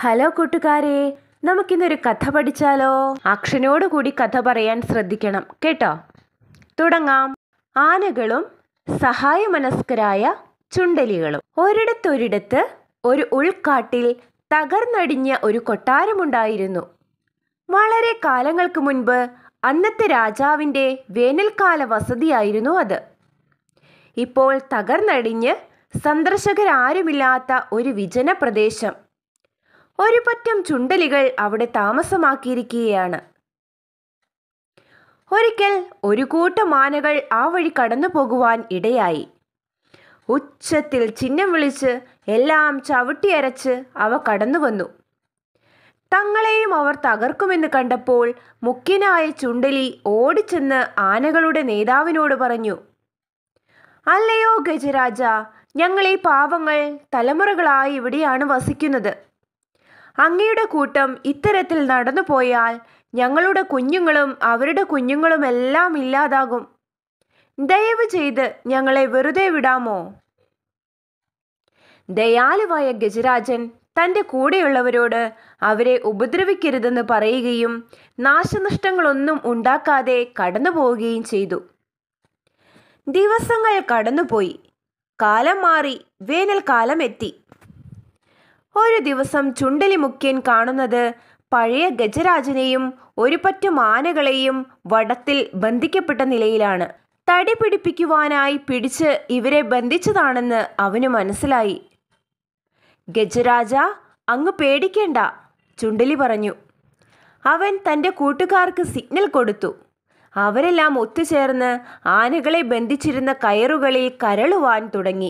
hello കൂട്ടുകാരെ നമുക്കിന്നൊരു കഥ പഠിച്ചാലോ അക്ഷനോട് കൂടി കഥ പറയാൻ ശ്രദ്ധിക്കണം കേട്ടോ തുടങ്ങാം ആനകളും സഹായമനസ്കരായ ചുണ്ടലികളും ഒരിടത്തൊരിടത്ത് ഒരു ഉൾക്കാട്ടിൽ തകർന്നടിഞ്ഞ ഒരു കൊട്ടാരമുണ്ടായിരുന്നു വളരെ കാലങ്ങൾക്ക് മുൻപ് അന്നത്തെ രാജാവിൻ്റെ വേനൽക്കാല വസതിയായിരുന്നു അത് ഇപ്പോൾ തകർന്നടിഞ്ഞ് സന്ദർശകരാരുമില്ലാത്ത ഒരു വിജന പ്രദേശം ഒരു പറ്റം ചുണ്ടലികൾ അവിടെ താമസമാക്കിയിരിക്കുകയാണ് ഒരിക്കൽ ഒരു കൂട്ടം ആനകൾ ആ വഴി കടന്നു പോകുവാൻ ഇടയായി ഉച്ചത്തിൽ ചിഹ്നം വിളിച്ച് എല്ലാം ചവിട്ടിയരച്ച് അവ കടന്നു വന്നു തങ്ങളെയും അവർ തകർക്കുമെന്ന് കണ്ടപ്പോൾ മുഖ്യനായ ചുണ്ടലി ഓടിച്ചെന്ന് ആനകളുടെ നേതാവിനോട് പറഞ്ഞു അല്ലയോ ഗജരാജ ഞങ്ങൾ ഈ പാവങ്ങൾ തലമുറകളായി ഇവിടെയാണ് വസിക്കുന്നത് അങ്ങയുടെ കൂട്ടം ഇത്തരത്തിൽ നടന്നു പോയാൽ ഞങ്ങളുടെ കുഞ്ഞുങ്ങളും അവരുടെ കുഞ്ഞുങ്ങളും എല്ലാം ഇല്ലാതാകും ദയവ് ചെയ്ത് ഞങ്ങളെ വെറുതെ വിടാമോ ദയാലുവായ ഗജരാജൻ തൻ്റെ കൂടെയുള്ളവരോട് അവരെ ഉപദ്രവിക്കരുതെന്ന് പറയുകയും നാശനഷ്ടങ്ങളൊന്നും ഉണ്ടാക്കാതെ കടന്നു പോവുകയും ചെയ്തു ദിവസങ്ങൾ കടന്നുപോയി കാലം മാറി വേനൽക്കാലം എത്തി ഒരു ദിവസം ചുണ്ടലി മുഖ്യൻ കാണുന്നത് പഴയ ഗജരാജനെയും ഒരു പറ്റം ആനകളെയും വടത്തിൽ ബന്ധിക്കപ്പെട്ട നിലയിലാണ് തടി പിടിപ്പിക്കുവാനായി പിടിച്ച് ഇവരെ ബന്ധിച്ചതാണെന്ന് അവന് മനസ്സിലായി ഗജരാജ അങ്ങ് പേടിക്കേണ്ട ചുണ്ടലി പറഞ്ഞു അവൻ തൻ്റെ കൂട്ടുകാർക്ക് സിഗ്നൽ കൊടുത്തു അവരെല്ലാം ഒത്തുചേർന്ന് ആനകളെ ബന്ധിച്ചിരുന്ന കയറുകളിൽ കരളുവാൻ തുടങ്ങി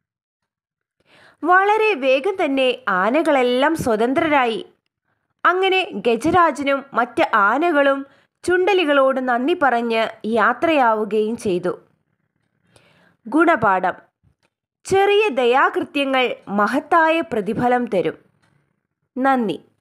വളരെ വേഗം തന്നെ ആനകളെല്ലാം സ്വതന്ത്രരായി അങ്ങനെ ഗജരാജനും മറ്റ് ആനകളും ചുണ്ടലികളോട് നന്ദി പറഞ്ഞ് യാത്രയാവുകയും ചെയ്തു ഗുണപാഠം ചെറിയ ദയാകൃത്യങ്ങൾ മഹത്തായ പ്രതിഫലം തരും നന്ദി